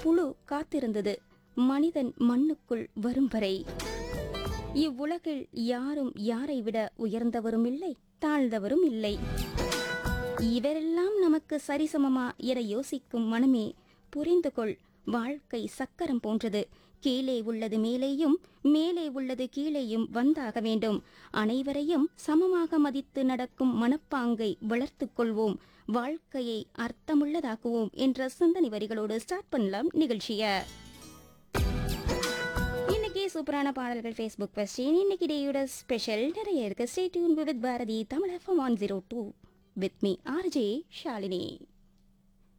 புழு காத்திருந்தது மனிதன் மண்ணுக்குள் வரும் வரை இவ்வுலகில் யாரும் யாரை விட உயர்ந்தவரும் இல்லை தாழ்ந்தவரும் இல்லை இவரெல்லாம் நமக்கு சரிசமமா என யோசிக்கும் மனமே புரிந்து கொள் வாழ்க்கை சக்கரம் போன்றது கீழே உள்ளது மேலேயும் மேலே உள்ளது கீழேயும் வந்தாக வேண்டும் அனைவரையும் சமமாக மதித்து நடக்கும் மனப்பாங்கை வளர்த்துக் கொள்வோம் வாழ்க்கையை அர்த்தமுள்ளதாக்குவோம் என்ற சிந்தனை வரிகளோடு ஸ்டார்ட் பண்ணலாம் நிகழ்ச்சிய இன்னைக்கு சூப்பரான பாடல்கள் ஃபேஸ்புக் கொஸ்டின் இன்னைக்கு டேயோட ஸ்பெஷல் நிறைய இருக்கு stay tuned with Bharathi Tamil FM one zero two with me RJ Shalini